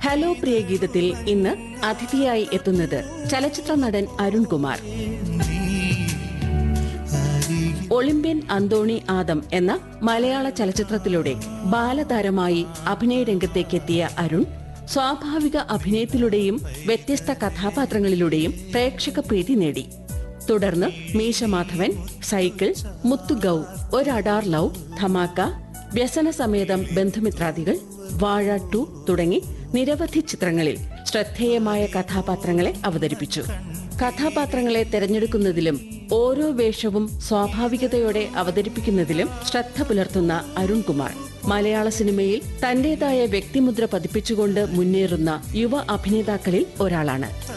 hello പ്രിയ ഗീതത്തിൽ ഇന്ന് അതിഥിയായി എത്തുന്നത് ചലച്ചിത്ര നടൻ അരുൺകുമാർ ഒളിമ്പ്യൻ അന്തോണി ആദം എന്ന മലയാള ചലച്ചിത്രത്തിലൂടെ ബാലതാരമായി അഭിനയ രംഗത്തേക്കെത്തിയ അരുൺ സ്വാഭാവിക അഭിനയത്തിലൂടെയും വ്യത്യസ്ത കഥാപാത്രങ്ങളിലൂടെയും പ്രേക്ഷക പ്രീതി നേടി തുടർന്ന് Meesamadhavan cycle Muthugauv Oru Adaar love Dhamaka Vyasana Sametham Bandhumithradikal Vaazha two തുടങ്ങി നിരവധി ചിത്രങ്ങളിൽ ശ്രദ്ധേയമായ കഥാപാത്രങ്ങളെ അവതരിപ്പിച്ചു കഥാപാത്രങ്ങളെ തെരഞ്ഞെടുക്കുന്നതിലും ഓരോ വേഷവും സ്വാഭാവികതയോടെ അവതരിപ്പിക്കുന്നതിലും ശ്രദ്ധ പുലർത്തുന്ന അരുൺകുമാർ മലയാള സിനിമയിൽ തന്റേതായ വ്യക്തിമുദ്ര പതിപ്പിച്ചുകൊണ്ട് മുന്നേറുന്ന യുവ അഭിനേതാക്കളിൽ ഒരാളാണ്